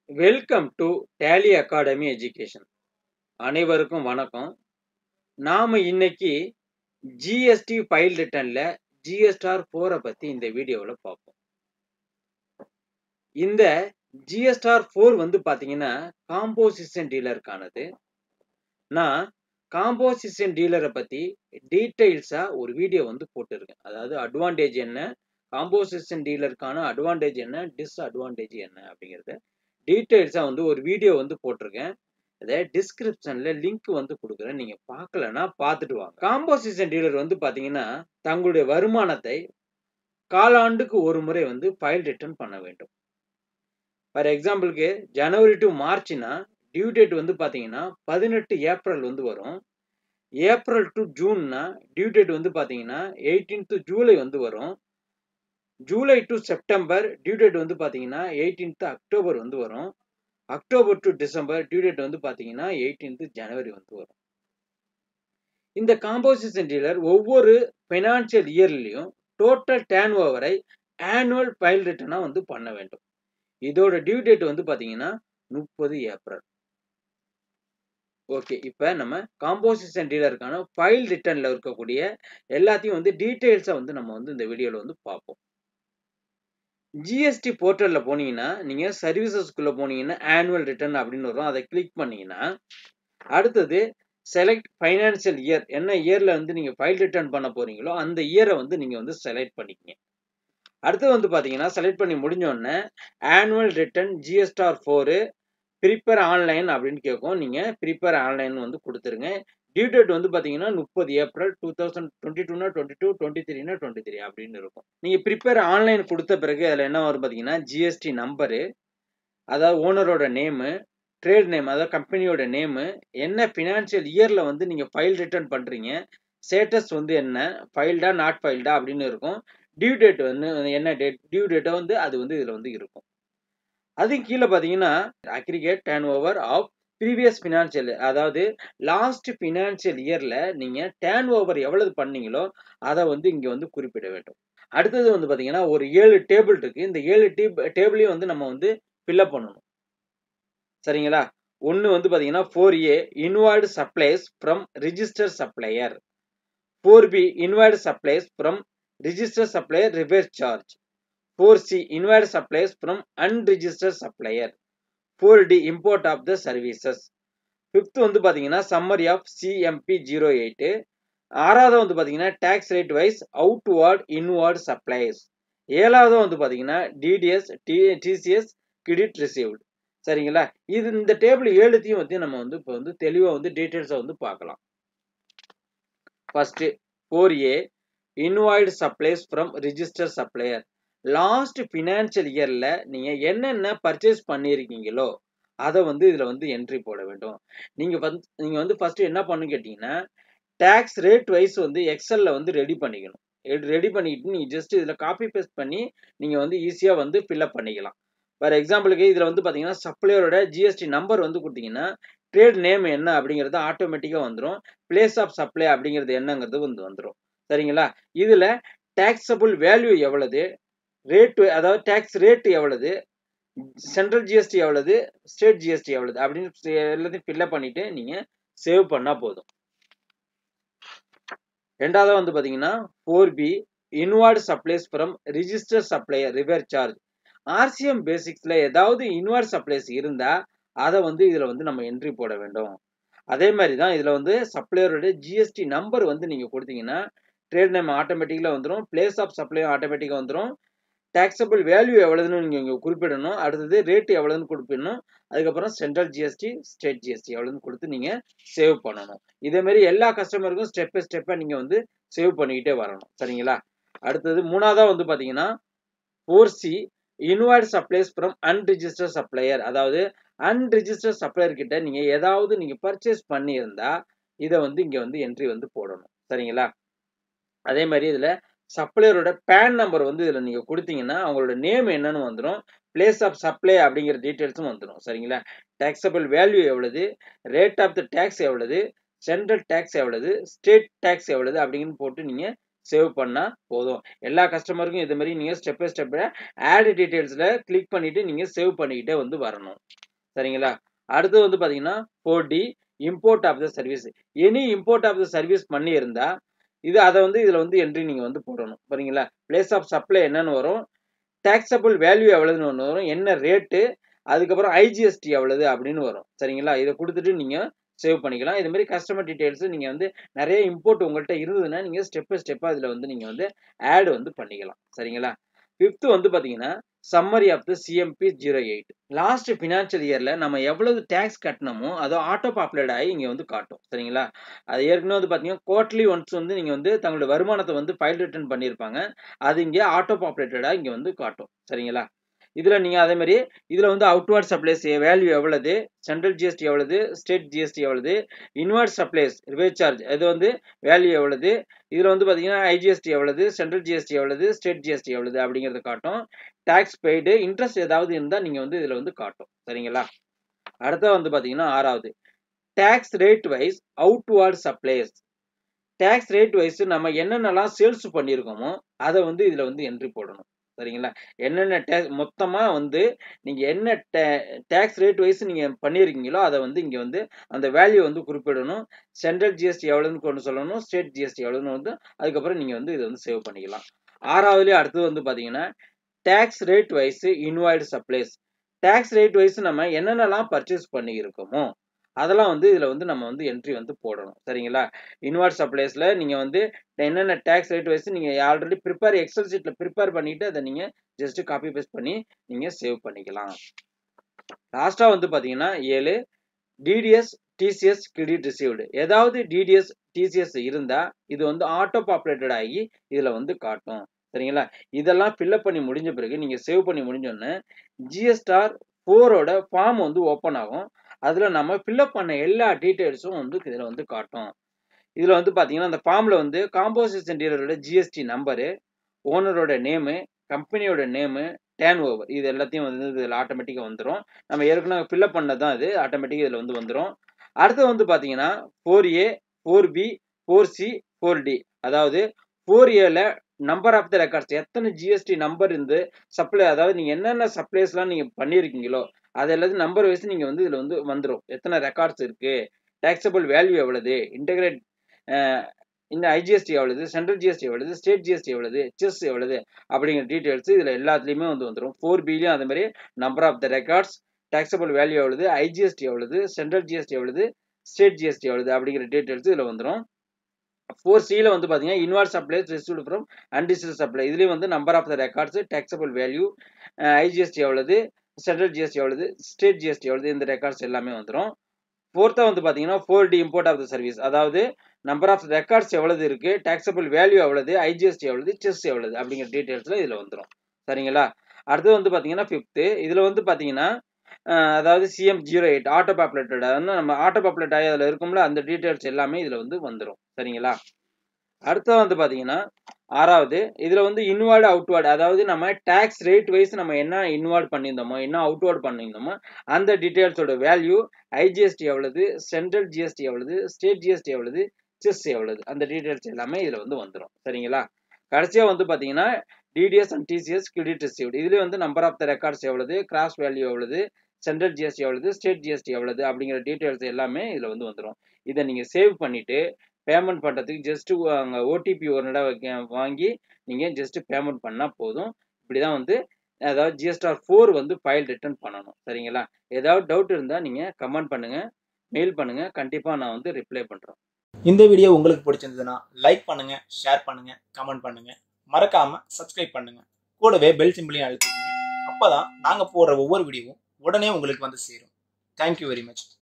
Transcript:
welcome to Tally academy education அனைவருக்கும் வணக்கம் நாம இன்னைக்கு ஜிஎஸ்டி ஃபைல் ரிட்டர்ன்ல ஜிஎஸ்டார் ஃபோரை பத்தி இந்த வீடியோவில் பார்ப்போம் இந்த ஜிஎஸ்டார் ஃபோர் வந்து பாத்தீங்கன்னா காம்போசிஷன் டீலருக்கானது நான் காம்போசிஷன் டீலரை பத்தி டீட்டெயில்ஸா ஒரு வீடியோ வந்து போட்டிருக்கேன் அதாவது அட்வான்டேஜ் என்ன காம்போசிஷன் டீலருக்கான அட்வான்டேஜ் என்ன டிஸ்அட்வான்டேஜ் என்ன அப்படிங்கிறத டீட்டெயில்ஸாக வந்து ஒரு வீடியோ வந்து போட்டிருக்கேன் அதை டிஸ்கிரிப்ஷன்ல லிங்க் வந்து கொடுக்குறேன் நீங்க பார்க்கலன்னா பார்த்துட்டு வாங்க காம்போசிஷன் டீலர் வந்து பாத்தீங்கன்னா தங்களுடைய வருமானத்தை காலாண்டுக்கு ஒரு முறை வந்து ஃபைல் ரிட்டர்ன் பண்ண வேண்டும் ஃபார் எக்ஸாம்பிளுக்கு ஜனவரி டு மார்ச்னா டியூ டேட் வந்து பாத்தீங்கன்னா பதினெட்டு ஏப்ரல் வந்து வரும் ஏப்ரல் டு ஜூன்னா டியூ டேட் வந்து பாத்தீங்கன்னா எயிட்டீன்த் ஜூலை வந்து வரும் July to September due date வந்து பார்த்தீங்கன்னா எயிட்டீன்த் அக்டோபர் வந்து வரும் October to December due date வந்து பார்த்தீங்கன்னா எயிட்டீன்த் ஜனவரி வந்து வரும் இந்த காம்போசிஷன் டீலர் ஒவ்வொரு ஃபைனான்சியல் இயர்லையும் டோட்டல் டேன் ஓவரை ஆனுவல் ஃபைல் ரிட்டர்னாக வந்து பண்ண வேண்டும் இதோட டியூ டேட் வந்து பார்த்தீங்கன்னா முப்பது ஏப்ரல் ஓகே இப்போ நம்ம காம்போசிஷன் டீலருக்கான ஃபைல் ரிட்டர்னில் இருக்கக்கூடிய எல்லாத்தையும் வந்து டீட்டெயில்ஸாக வந்து நம்ம வந்து இந்த வீடியோவில் வந்து பார்ப்போம் ஜிஎஸ்டி போர்ட்டலில் போனீங்கன்னா நீங்கள் சர்வீசஸ்குள்ளே போனீங்கன்னா ஆனுவல் ரிட்டர்ன் அப்படின்னு வரும் அதை கிளிக் பண்ணீங்கன்னா அடுத்தது செலக்ட் ஃபைனான்சியல் இயர் என்ன இயரில் வந்து நீங்கள் ஃபைல் ரிட்டர்ன் பண்ண போகிறீங்களோ அந்த இயரை வந்து நீங்கள் வந்து செலக்ட் பண்ணிக்கங்க அடுத்து வந்து பார்த்தீங்கன்னா செலக்ட் பண்ணி முடிஞ்சோடனே annual return GSTR four prepare online அப்படின்னு கேட்கும் நீங்கள் ப்ரிப்பேர் ஆன்லைன் வந்து கொடுத்துருங்க டியூ டேட் வந்து பார்த்தீங்கன்னா முப்பது ஏப்ரல் டூ தௌசண்ட் டுவெண்ட்டி டூனா டுவெண்ட்டி டூ டுவெண்ட்டி த்ரீனா டுவெண்ட்டி த்ரீ அப்படின்னு இருக்கும் நீங்கள் ப்ரிப்பேர் ஆன்லைன் கொடுத்த பிறகு அதில் என்ன வரும் பார்த்தீங்கன்னா ஜிஎஸ்டி நம்பரு அதாவது ஓனரோட நேமு ட்ரேட் நேம் அதாவது கம்பெனியோட நேமு என்ன ஃபினான்ஷியல் இயரில் வந்து நீங்கள் ஃபைல் ரிட்டர்ன் பண்ணுறீங்க ஸ்டேட்டஸ் வந்து என்ன ஃபைல்டா நாட் ஃபைல்டா அப்படின்னு இருக்கும் டியூ டேட் வந்து என்ன டேட் டியூ டேட்டை வந்து அது வந்து இதில் வந்து இருக்கும் அதுக்கு கீழே பார்த்தீங்கன்னா aggregate turnover of previous financial அதாவது லாஸ்ட் ஃபினான்ஷியல் இயரில் நீங்கள் டேன் ஓவர் எவ்வளவு பண்ணீங்களோ அதை வந்து இங்கே வந்து குறிப்பிட வேண்டும் அடுத்தது வந்து பார்த்தீங்கன்னா ஒரு ஏழு டேபிள் இருக்கு இந்த ஏழு டேப் டேபிளையும் வந்து நம்ம வந்து ஃபில்அப் பண்ணணும் சரிங்களா ஒன்று வந்து பார்த்தீங்கன்னா four A inward supplies from register supplier four B inward supplies from register supplier reverse charge four C inward supplies from unregister supplier four D import of the services fifth வந்து பார்த்தீங்கன்னா summary of CMP zero eight ஆறாவது வந்து பார்த்தீங்கன்னா tax rate wise outward inward supplies ஏழாவது வந்து பார்த்தீங்கன்னா TDS D TCS credit received சரிங்களா இது இந்த டேபிள் ஏழுத்தையும் வந்து நம்ம வந்து இப்போ வந்து தெளிவாக வந்து டீட்டெயில்ஸை வந்து பார்க்கலாம் first four A inward supplies from register supplier last financial இயரில் நீங்கள் என்னென்ன பர்ச்சேஸ் பண்ணியிருக்கீங்களோ அதை வந்து இதில் வந்து என்ட்ரி போட வேண்டும் நீங்கள் வந்து நீங்கள் வந்து ஃபஸ்ட்டு என்ன பண்ணு கேட்டிங்கன்னா டேக்ஸ் ரேட் வைஸ் வந்து எக்ஸலில் வந்து ரெடி பண்ணிக்கணும் ரெடி பண்ணிக்கிட்டு நீங்கள் ஜஸ்ட் இதில் காப்பி பேஸ்ட் பண்ணி நீங்கள் வந்து ஈஸியாக வந்து ஃபில்அப் பண்ணிக்கலாம் ஃபார் எக்ஸாம்பிளுக்கு இதில் வந்து பார்த்தீங்கன்னா சப்ளையரோட ஜிஎஸ்டி நம்பர் வந்து கொடுத்தீங்கன்னா ட்ரேட் நேம் என்ன அப்படிங்கிறது ஆட்டோமேட்டிக்காக வந்துடும் பிளேஸ் ஆஃப் சப்ளை அப்படிங்கிறது என்னங்கிறது வந்து வந்துடும் சரிங்களா இதில் டேக்ஸபிள் வேல்யூ எவ்வளவு ரேட்டு அதாவது டேக்ஸ் ரேட்டு எவ்வளவு சென்ட்ரல் ஜிஎஸ்டி எவ்வளவு ஸ்டேட் ஜிஎஸ்டி எவ்வளவு அப்படின்னு எல்லாத்தையும் ஃபில்அப் பண்ணிட்டு நீங்கள் சேவ் பண்ணால் போதும் ரெண்டாவது வந்து பார்த்தீங்கன்னா four B inward supplies from register supplier reverse charge RCM பேசிக்ஸில் ஏதாவது இன்வார்ட் சப்ளைஸ் இருந்தால் அதை வந்து இதில் வந்து நம்ம என்ட்ரி போட வேண்டும் அதே மாதிரி தான் இதில் வந்து சப்ளையரோட ஜிஎஸ்டி நம்பர் வந்து நீங்கள் கொடுத்தீங்கன்னா ட்ரேட் நேம் ஆட்டோமேட்டிக்கில் வந்துடும் பிளேஸ் ஆஃப் சப்ளை ஆட்டோமேட்டிக்காக வந்துடும் டேக்ஸபிள் வேல்யூ எவ்வளோதுன்னு நீங்கள் இங்கே குறிப்பிடணும் அடுத்தது ரேட் எவ்வளோன்னு குறிப்பிடணும் அதுக்கப்புறம் சென்ட்ரல் ஜிஎஸ்டி ஸ்டேட் ஜிஎஸ்டி எவ்வளோன்னு கொடுத்து நீங்கள் சேவ் பண்ணணும் இதேமாரி எல்லா கஸ்டமருக்கும் ஸ்டெப் பை ஸ்டெப்பாக நீங்கள் வந்து சேவ் பண்ணிக்கிட்டே வரணும் சரிங்களா அடுத்தது மூணாவதாக வந்து பார்த்தீங்கன்னா four C inward supplies from unregister supplier அதாவது அன்ரிஜிஸ்டர் சப்ளையர் கிட்ட நீங்கள் ஏதாவது நீங்கள் பர்ச்சேஸ் பண்ணியிருந்தா இதை வந்து இங்கே வந்து என்ட்ரி வந்து போடணும் சரிங்களா அதே மாதிரி இதில் சப்ளையரோட பேன் நம்பர் வந்து இதில் நீங்கள் கொடுத்தீங்கன்னா அவங்களோட நேம் என்னன்னு வந்துடும் பிளேஸ் ஆஃப் சப்ளை அப்படிங்கிற டீட்டெயில்ஸும் வந்துடும் சரிங்களா டேக்ஸபிள் வேல்யூ எவ்வளவு ரேட் ஆஃப் த டேக்ஸ் எவ்வளவு சென்ட்ரல் டேக்ஸ் எவ்வளவு ஸ்டேட் டேக்ஸ் எவ்வளவு அப்படிங்கன்னு போட்டு நீங்கள் சேவ் பண்ணால் போதும் எல்லா கஸ்டமருக்கும் இது மாதிரி நீங்கள் ஸ்டெப் பை ஸ்டெப் ஆட் டீட்டெயில்ஸில் கிளிக் பண்ணிவிட்டு நீங்கள் சேவ் பண்ணிக்கிட்டே வந்து வரணும் சரிங்களா அடுத்து வந்து பார்த்தீங்கன்னா four D import of the service any import of the service பண்ணியிருந்தா இது அதை வந்து இதில் வந்து என்ட்ரி நீங்கள் வந்து போடணும் சரிங்களா பிளேஸ் ஆஃப் சப்ளை என்னன்னு வரும் டேக்ஸபிள் வேல்யூ எவ்வளோன்னு ஒன்று வரும் என்ன ரேட்டு அதுக்கப்புறம் ஐஜிஎஸ்டி எவ்வளவு அப்படின்னு வரும் சரிங்களா இதை கொடுத்துட்டு நீங்கள் சேவ் பண்ணிக்கலாம் இது மாதிரி கஸ்டமர் டீடைல்ஸ் நீங்கள் வந்து நிறைய இம்போர்ட் உங்கள்கிட்ட இருந்ததுன்னா நீங்கள் ஸ்டெப் பை ஸ்டெப்பாக அதில் வந்து நீங்கள் வந்து ஆட் வந்து பண்ணிக்கலாம் சரிங்களா ஃபிஃப்த்து வந்து பார்த்தீங்கன்னா summary of the CMP zero eight last financial இயரில் நம்ம எவ்வளவு டேக்ஸ் கட்டணுமோ அது ஆட்டோ பாப்புலேட் ஆகி இங்கே வந்து காட்டும் சரிங்களா அது ஏற்கனவே வந்து பார்த்தீங்கன்னா குவார்ட்லி ஒன்ஸ் வந்து நீங்கள் வந்து தங்களோட வருமானத்தை வந்து ஃபைல் ரிட்டர்ன் பண்ணியிருப்பாங்க அது இங்கே ஆட்டோ பாப்புலேட்டடாக இங்கே வந்து காட்டும் சரிங்களா இதில் நீங்கள் அதே மாதிரி இதில் வந்து அவுட்வர்ட் சப்ளைஸ் வேல்யூ எவ்வளவு சென்ட்ரல் ஜிஎஸ்டி எவ்வளவு ஸ்டேட் ஜிஎஸ்டி எவ்வளவு இன்வர்ட் சப்ளைஸ் ரிவே சார்ஜ் இது வந்து வேல்யூ எவ்வளவு இதில் வந்து பார்த்தீங்கன்னா ஐஜிஎஸ்டி எவ்வளவு சென்ட்ரல் ஜிஎஸ்டி எவ்வளவு ஸ்டேட் ஜிஎஸ்டி எவ்வளவு அப்படிங்கிறத காட்டும் டேக்ஸ் பெய்டு இன்ட்ரெஸ்ட் ஏதாவது இருந்தால் நீங்கள் வந்து இதில் வந்து காட்டும் சரிங்களா அடுத்த வந்து பார்த்தீங்கன்னா ஆறாவது tax rate wise outward supplies tax rate wise நம்ம என்னென்னலாம் சேல்ஸ் பண்ணியிருக்கோமோ அதை வந்து இதில் வந்து என்ட்ரி போடணும் சரிங்களா என்னென்ன டே மொத்தமாக வந்து நீங்கள் என்ன டே டேக்ஸ் ரேட் வைஸ் நீங்கள் பண்ணியிருக்கீங்களோ அதை வந்து இங்கே வந்து அந்த வேல்யூ வந்து குறிப்பிடணும் சென்ட்ரல் ஜிஎஸ்டி எவ்வளோன்னு கொண்டு சொல்லணும் ஸ்டேட் ஜிஎஸ்டி எவ்வளோன்னு வந்து அதுக்கப்புறம் நீங்கள் வந்து இதை வந்து சேவ் பண்ணிக்கலாம் ஆறாவதுலேயே அடுத்தது வந்து பார்த்தீங்கன்னா tax rate wise inward supplies tax rate wise நம்ம என்னென்னலாம் பர்ச்சேஸ் பண்ணியிருக்கோமோ அதெல்லாம் வந்து இதில் வந்து நம்ம வந்து என்ட்ரி வந்து போடணும் சரிங்களா இன்வர்ட் சப்ளைஸில் நீங்கள் வந்து என்னென்ன டேக்ஸ் ரேட் வைஸ் நீங்கள் ஆல்ரெடி ப்ரிப்பேர் எக்ஸல் சீட்டில் ப்ரிப்பேர் பண்ணிவிட்டு அதை நீங்கள் ஜஸ்ட்டு காப்பி பேஸ்ட் பண்ணி நீங்கள் சேவ் பண்ணிக்கலாம் லாஸ்ட்டாக வந்து பார்த்தீங்கன்னா ஏழு டிடிஎஸ் டிசிஎஸ் கிரெடிட் ரிசீவ்டு ஏதாவது டிடிஎஸ் டிசிஎஸ் இருந்தால் இது வந்து ஆட்டோ பாப்புலேட்டட் ஆகி இதில் வந்து காட்டும் சரிங்களா இதெல்லாம் ஃபில்அப் பண்ணி முடிஞ்ச பிறகு நீங்கள் சேவ் பண்ணி முடிஞ்சோடனே ஜிஎஸ்டார் ஃபோரோட ஃபார்ம் வந்து ஓப்பன் ஆகும் அதில் நம்ம ஃபில்அப் பண்ண எல்லா டீட்டெயில்ஸும் வந்து இதில் வந்து காட்டும் இதில் வந்து பார்த்தீங்கன்னா அந்த ஃபார்மில் வந்து காம்போசிஷன் டீலரோட ஜிஎஸ்டி நம்பரு ஓனரோட நேமு கம்பெனியோட நேமு டேன் ஓவர் இது எல்லாத்தையும் வந்து இதில் ஆட்டோமேட்டிக்காக வந்துடும் நம்ம ஏற்கனவே ஃபில்அப் பண்ணது தான் இது ஆட்டோமேட்டிக்காக இதில் வந்து வந்துடும் அடுத்து வந்து பார்த்தீங்கன்னா four A four B four C four D அதாவது ஃபோர் ஏல நம்பர் ஆஃப் த ரெக்கார்ட்ஸ் எத்தனை ஜிஎஸ்டி நம்பர் இருந்து சப்ளை அதாவது நீங்கள் என்னென்ன சப்ளைஸ்லாம் நீங்கள் பண்ணியிருக்கீங்களோ அது எல்லாத்தையும் நம்பர் வைஸ் நீங்கள் வந்து இதில் வந்து வந்துடும் எத்தனை ரெக்கார்ட்ஸ் இருக்குது டேக்ஸபிள் வேல்யூ எவ்வளவு இன்டகிரேட் இந்த ஐஜிஎஸ்டி எவ்வளவு சென்ட்ரல் ஜிஎஸ்டி எவ்வளவு ஸ்டேட் ஜிஎஸ்டி எவ்வளவு செஸ் எவ்வளவு அப்படிங்கிற டீட்டெயில்ஸ் இதில் எல்லாத்துலேயுமே வந்து வந்துடும் ஃபோர் பிலையும் அது மாதிரி number of the records taxable value எவ்வளவு ஐஜிஎஸ்டி எவ்வளவு சென்ட்ரல் ஜிஎஸ்டி எவ்வளவு ஸ்டேட் ஜிஎஸ்டி எவ்வளவு அப்படிங்கிற டீட்டெயில்ஸ் இதில் வந்துடும் ஃபோர் சியில் வந்து பார்த்தீங்கன்னா inward supplies received from unregistered supply இதுலேயும் வந்து number of the records taxable value IGST எவ்வளவு சென்ட்ரல் ஜிஎஸ்டி எவ்வளவு ஸ்டேட் ஜிஎஸ்டி எவ்வளவு இந்த ரெக்கார்ட்ஸ் எல்லாமே வந்துடும் ஃபோர்த்தாக வந்து பார்த்தீங்கன்னா four D import of the service அதாவது நம்பர் ஆஃப் ரெக்கார்ட்ஸ் எவ்வளவு இருக்கு டேக்ஸபிள் வேல்யூ எவ்வளவு ஐஜிஎஸ்டி எவ்வளவு செஸ் எவ்வளவு அப்படிங்கிற டீட்டெயில்ஸ்ல இதில் வந்துடும் சரிங்களா அடுத்து வந்து பார்த்தீங்கன்னா ஃபிஃப்த்து இதில் வந்து பார்த்தீங்கன்னா அதாவது CM zero eight auto populated நம்ம ஆட்டோ பாப்புலேட் ஆகி அதில் இருக்கும்ல அந்த டீட்டெயில்ஸ் எல்லாமே இதில் வந்து வந்துடும் சரிங்களா அடுத்து வந்து பார்த்தீங்கன்னா ஆறாவது இதில் வந்து இன்வார்டு அவுட்வார்டு அதாவது நம்ம டேக்ஸ் ரேட் வைஸ் நம்ம என்ன இன்வார்ட் பண்ணியிருந்தோமோ என்ன அவுட்வார்ட் பண்ணியிருந்தோமோ அந்த டீட்டெயில்ஸோட வேல்யூ ஐஜிஎஸ்டி எவ்வளவு சென்ட்ரல் ஜிஎஸ்டி எவ்வளவு ஸ்டேட் ஜிஎஸ்டி எவ்வளவு செஸ் எவ்வளவு அந்த டீட்டெயில்ஸ் எல்லாமே இதில் வந்து வந்துடும் சரிங்களா கடைசியாக வந்து பார்த்தீங்கன்னா TDS and TCS credit received இதுலேயே வந்து நம்பர் ஆஃப் த ரெக்கார்ட்ஸ் எவ்வளவு கிராஸ் வேல்யூ எவ்வளவு சென்ட்ரல் ஜிஎஸ்டி எவ்வளவு ஸ்டேட் ஜிஎஸ்டி எவ்வளவு அப்படிங்கிற டீட்டெயில்ஸ் எல்லாமே இதில் வந்து வந்துடும் இதை நீங்கள் சேவ் பண்ணிவிட்டு பேமெண்ட் பண்ணுறதுக்கு ஜஸ்ட்டு அங்கே ஓடிபி ஒரு நட வாங்கி நீங்கள் ஜஸ்ட்டு பேமெண்ட் பண்ணால் போதும் இப்படி தான் வந்து அதாவது ஜிஎஸ்டார் ஃபோர் வந்து ஃபைல் ரிட்டர்ன் பண்ணணும் சரிங்களா ஏதாவது டவுட் இருந்தால் நீங்கள் கமெண்ட் பண்ணுங்கள் மெயில் பண்ணுங்கள் கண்டிப்பாக நான் வந்து ரிப்ளை பண்ணுறேன் இந்த வீடியோ உங்களுக்கு பிடிச்சிருந்ததுன்னா லைக் பண்ணுங்க ஷேர் பண்ணுங்க கமெண்ட் பண்ணுங்க மறக்காம சப்ஸ்கிரைப் பண்ணுங்க கூடவே பெல் சிம்பிளையும் அழுத்திக்கங்க அப்பதான் நாங்க போடுற ஒவ்வொரு வீடியோவும் உடனே உங்களுக்கு வந்து சேரும் தேங்க்யூ வெரி மச்